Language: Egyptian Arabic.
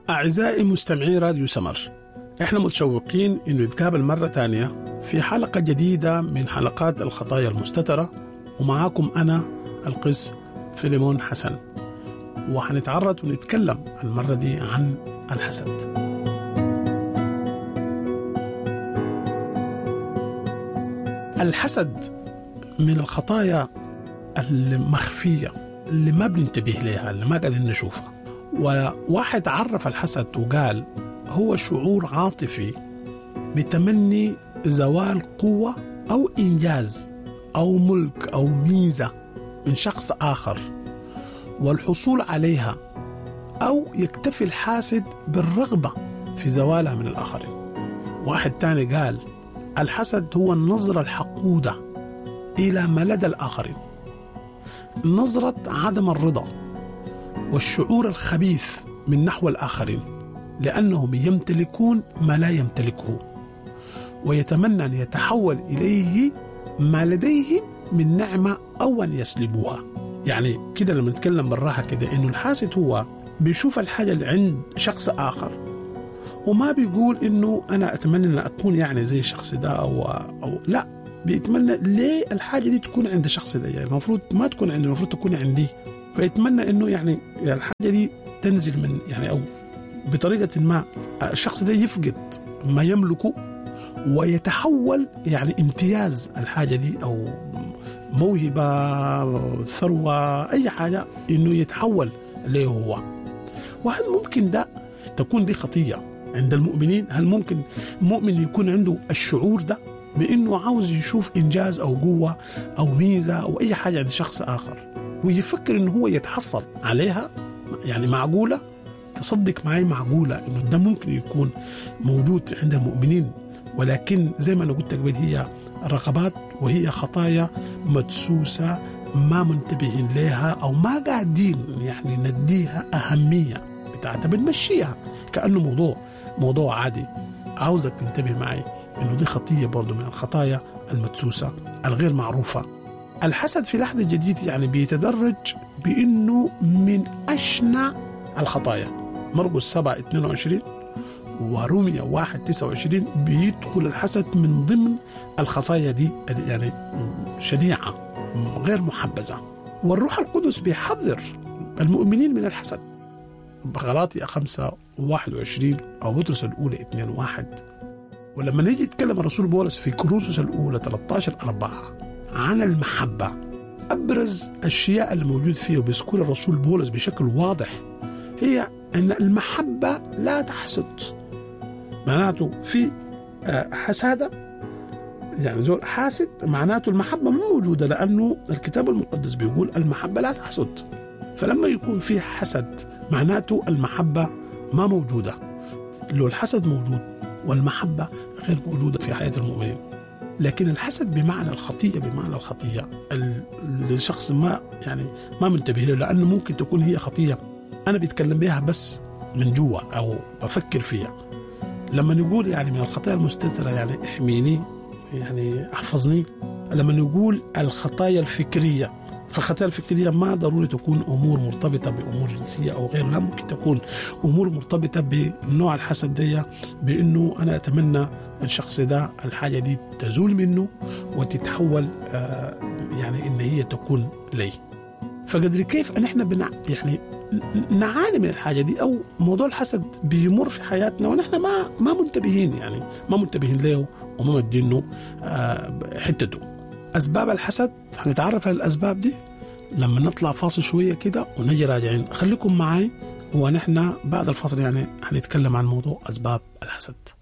أعزائي مستمعي راديو سمر احنا متشوقين انه نتقابل مرة تانية في حلقة جديدة من حلقات الخطايا المستترة ومعاكم أنا القس فيليمون حسن وحنتعرض ونتكلم المرة دي عن الحسد الحسد من الخطايا المخفية اللي ما بننتبه لها اللي ما قاعدين نشوفها وواحد عرف الحسد وقال هو شعور عاطفي بتمني زوال قوة أو إنجاز أو ملك أو ميزة من شخص آخر والحصول عليها أو يكتفي الحاسد بالرغبة في زوالها من الآخرين واحد تاني قال الحسد هو النظرة الحقودة إلى ما لدى الآخرين نظرة عدم الرضا والشعور الخبيث من نحو الآخرين لأنهم يمتلكون ما لا يمتلكه ويتمنى أن يتحول إليه ما لديهم من نعمة أو أن يسلبوها يعني كده لما نتكلم بالراحة كده إنه الحاسد هو بيشوف الحاجة اللي عند شخص آخر وما بيقول إنه أنا أتمنى أن أكون يعني زي الشخص ده أو, أو لا بيتمنى ليه الحاجة دي تكون عند الشخص ده يعني المفروض ما تكون عندي المفروض تكون عندي فيتمنى إنه يعني الحاجة دي تنزل من يعني أو بطريقة ما الشخص ده يفقد ما يملكه ويتحول يعني امتياز الحاجة دي أو موهبة ثروة أي حاجة إنه يتحول له هو وهل ممكن ده تكون دي خطية عند المؤمنين هل ممكن مؤمن يكون عنده الشعور ده بأنه عاوز يشوف إنجاز أو قوة أو ميزة أو أي حاجة عند شخص آخر ويفكر إنه هو يتحصل عليها يعني معقولة تصدق معي معقولة إنه ده ممكن يكون موجود عند المؤمنين ولكن زي ما أنا قلت قبل هي رغبات وهي خطايا مدسوسة ما منتبهين لها أو ما قاعدين يعني نديها أهمية بتاعتها بنمشيها كأنه موضوع موضوع عادي عاوزك تنتبه معي إنه دي خطية برضو من الخطايا المدسوسة الغير معروفة الحسد في لحظة جديد يعني بيتدرج بأنه من أشنع الخطايا مرقس 7 22 ورمية 1 29 بيدخل الحسد من ضمن الخطايا دي يعني شنيعة غير محبذة والروح القدس بيحذر المؤمنين من الحسد غلاطي 5 21 أو بطرس الأولى 2 1 ولما نيجي يتكلم الرسول بولس في كروسوس الأولى 13 4 عن المحبة أبرز الأشياء اللي موجود فيها وبيذكر الرسول بولس بشكل واضح هي أن المحبة لا تحسد معناته في حسادة يعني زول حاسد معناته المحبة ما موجودة لأنه الكتاب المقدس بيقول المحبة لا تحسد فلما يكون في حسد معناته المحبة ما موجودة لو الحسد موجود والمحبة غير موجودة في حياة المؤمنين لكن الحسد بمعنى الخطية بمعنى الخطية الشخص ما يعني ما منتبه له لأنه ممكن تكون هي خطية أنا بتكلم بها بس من جوا أو بفكر فيها لما نقول يعني من الخطايا المستترة يعني احميني يعني احفظني لما نقول الخطايا الفكرية فالخطايا الفكرية ما ضروري تكون أمور مرتبطة بأمور جنسية أو غير لا ممكن تكون أمور مرتبطة بنوع الحسد دي بأنه أنا أتمنى الشخص ده الحاجة دي تزول منه وتتحول آه يعني إن هي تكون لي فقدر كيف أن احنا بنع يعني نعاني من الحاجه دي او موضوع الحسد بيمر في حياتنا ونحن ما ما منتبهين يعني ما منتبهين له وما مدينه حتته اسباب الحسد هنتعرف على الاسباب دي لما نطلع فاصل شويه كده ونجي راجعين خليكم معي ونحن بعد الفاصل يعني هنتكلم عن موضوع اسباب الحسد